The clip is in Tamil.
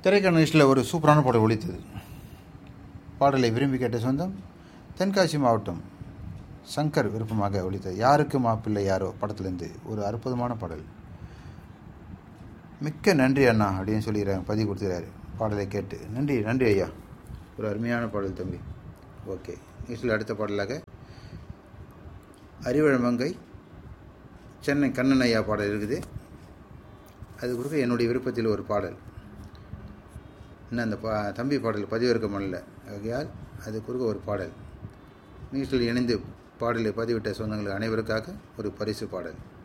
திரைக்கணிஷில் ஒரு சூப்பரான பாடல் ஒழித்தது பாடலை விரும்பி கேட்ட சொந்தம் தென்காசி மாவட்டம் சங்கர் விருப்பமாக ஒழித்தது யாருக்கு மாப்பிள்ளை யாரோ படத்துலேருந்து ஒரு அற்புதமான பாடல் மிக்க நன்றி அண்ணா அப்படின்னு சொல்லிடுறாங்க பதிவு கொடுத்துறாரு பாடலை கேட்டு நன்றி நன்றி ஐயா ஒரு அருமையான பாடல் தம்பி ஓகே நியூஸில் அடுத்த பாடலாக அறிவழமங்கை சென்னை கண்ணன் ஐயா பாடல் இருக்குது அது கொடுக்க என்னுடைய விருப்பத்தில் ஒரு பாடல் இன்னும் அந்த பா தம்பி பாடல் பதிவிறக்க முடியல ஆகையால் அது குறுக்க ஒரு பாடல் நியூஸில் இணைந்து பாடலை பதிவிட்ட சொந்தங்கள் அனைவருக்காக ஒரு பரிசு பாடல்